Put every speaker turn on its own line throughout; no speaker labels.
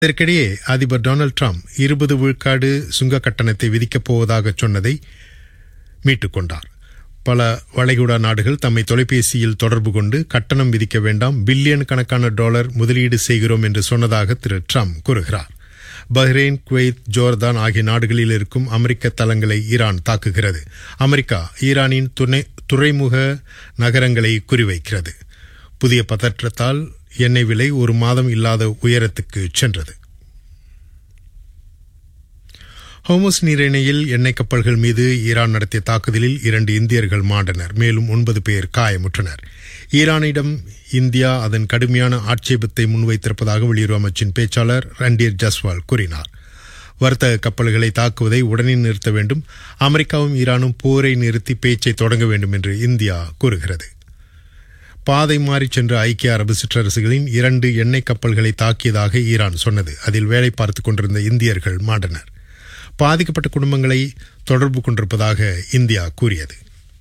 இதற்கிடையே அதிபர் Donald Trump இருபது விழுக்காடு சுங்க கட்டணத்தை விதிக்கப் போவதாக சொன்னதை மீட்டுக் கொண்டார் பல வளைகுடா நாடுகள் தம்மை தொலைபேசியில் தொடர்பு கொண்டு கட்டணம் விதிக்க வேண்டாம் பில்லியன் கணக்கான டாலர் முதலீடு செய்கிறோம் என்று சொன்னதாக திரு ட்ரம்ப் கூறுகிறார் பஹ்ரைன் குவைத் ஜோர்தான் ஆகிய நாடுகளில் இருக்கும் அமெரிக்க தளங்களை ஈரான் தாக்குகிறது அமெரிக்கா ஈரானின் துணை துறைமுக நகரங்களை குறிவைக்கிறது புதிய பதற்றத்தால் எண்ணெய் விலை ஒரு மாதம் இல்லாத உயரத்துக்கு சென்றது ஹோமஸ் நீரிணையில் எண்ணெய் கப்பல்கள் மீது ஈரான் நடத்திய தாக்குதலில் இரண்டு இந்தியர்கள் மாண்டனர் மேலும் ஒன்பது பேர் காயமுற்றனர் ஈரானிடம் இந்தியா அதன் கடுமையான ஆட்சேபத்தை முன்வைத்திருப்பதாக வெளியுறவு அமைச்சின் பேச்சாளர் ரண்டீர் ஜஸ்வால் கூறினார் வர்த்தக கப்பல்களை தாக்குவதை உடனே நிறுத்த வேண்டும் அமெரிக்காவும் ஈரானும் போரை நிறுத்தி பேச்சை தொடங்க வேண்டும் என்று இந்தியா கூறுகிறது பாதை மாறி சென்ற ஐக்கிய அரபு சிற்றரசுகளின் இரண்டு எண்ணெய் கப்பல்களை தாக்கியதாக ஈரான் சொன்னது அதில் வேலை பார்த்துக் கொண்டிருந்த இந்தியர்கள் மாண்டனர் பாதிக்கப்பட்ட குடும்பங்களை தொடர்பு கொண்டிருப்பதாக இந்தியா கூறியது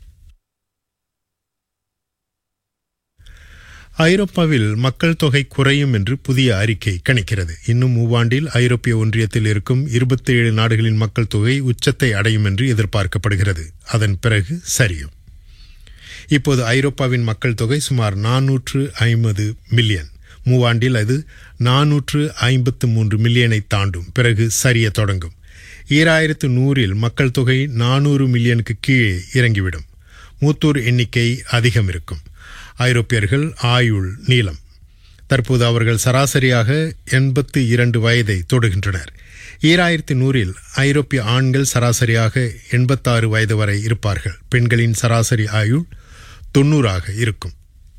ஐரோப்பாவில் மக்கள் தொகை குறையும் என்று புதிய அறிக்கை கணிக்கிறது இன்னும் மூவாண்டில் ஐரோப்பிய ஒன்றியத்தில் இருக்கும் இருபத்தி ஏழு நாடுகளின் மக்கள் தொகை உச்சத்தை அடையும் என்று எதிர்பார்க்கப்படுகிறது அதன் பிறகு சரியும் இப்போது ஐரோப்பாவின் மக்கள் தொகை சுமார் நானூற்று ஐம்பது மில்லியன் மூவாண்டில் அது நானூற்று ஐம்பத்து மூன்று மில்லியனை தாண்டும் பிறகு சரிய தொடங்கும் ஈராயிரத்து நூறில் மக்கள் தொகை நானூறு மில்லியனுக்கு கீழே இறங்கிவிடும் மூத்தோர் எண்ணிக்கை அதிகம் இருக்கும் ஐரோப்பியர்கள் ஆயுள் நீளம் தற்போது அவர்கள் சராசரியாக எண்பத்து இரண்டு வயதை தொடுகின்றனர் ஈராயிரத்தி நூறில் ஐரோப்பிய ஆண்கள் சராசரியாக எண்பத்தாறு வயது வரை இருப்பார்கள் பெண்களின் சராசரி ஆயுள் தொன்னூறாக இருக்கும்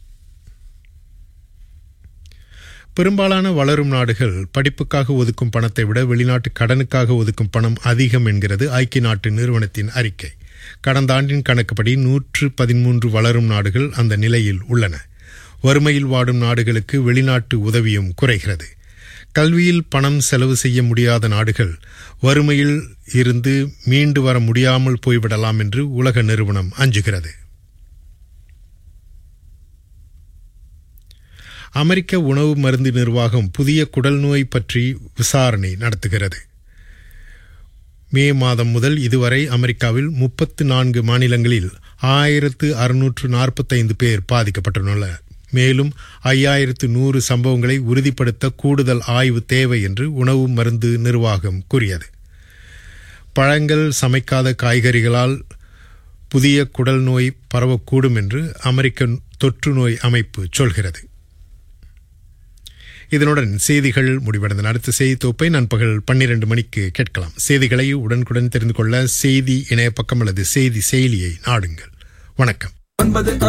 பெரும்பாலான வளரும் நாடுகள் படிப்புக்காக ஒதுக்கும் பணத்தை விட வெளிநாட்டு கடனுக்காக ஒதுக்கும் பணம் அதிகம் என்கிறது ஐக்கிய நாட்டு நிறுவனத்தின் அறிக்கை கடந்த ஆண்டின் கணக்குப்படி நூற்று பதிமூன்று வளரும் நாடுகள் அந்த நிலையில் உள்ளன வறுமையில் வாடும் நாடுகளுக்கு வெளிநாட்டு உதவியும் குறைகிறது கல்வியில் பணம் செலவு செய்ய முடியாத நாடுகள் வறுமையில் இருந்து மீண்டு வர முடியாமல் போய்விடலாம் என்று உலக நிறுவனம் அஞ்சுகிறது அமெரிக்க உணவு மருந்து நிர்வாகம் புதிய குடல் நோய் பற்றி விசாரணை நடத்துகிறது மே மாதம் முதல் இதுவரை அமெரிக்காவில் முப்பத்து நான்கு மாநிலங்களில் ஆயிரத்து அறுநூற்று நாற்பத்தைந்து பேர் பாதிக்கப்பட்டுள்ளனர் மேலும் ஐயாயிரத்து நூறு சம்பவங்களை உறுதிப்படுத்த கூடுதல் ஆய்வு தேவை என்று உணவு மருந்து நிர்வாகம் கூறியது பழங்கள் சமைக்காத காய்கறிகளால் புதிய குடல் நோய் பரவக்கூடும் என்று அமெரிக்க தொற்று நோய் அமைப்பு சொல்கிறது இதனுடன் செய்திகள் முடிவடைந்தன அடுத்த செய்தி தொகுப்பை நண்பகல் பன்னிரண்டு மணிக்கு கேட்கலாம் செய்திகளை உடனுக்குடன் தெரிந்து கொள்ள செய்தி இணைய பக்கம் அல்லது செய்தி செயலியை நாடுங்கள் வணக்கம்
ஒன்பது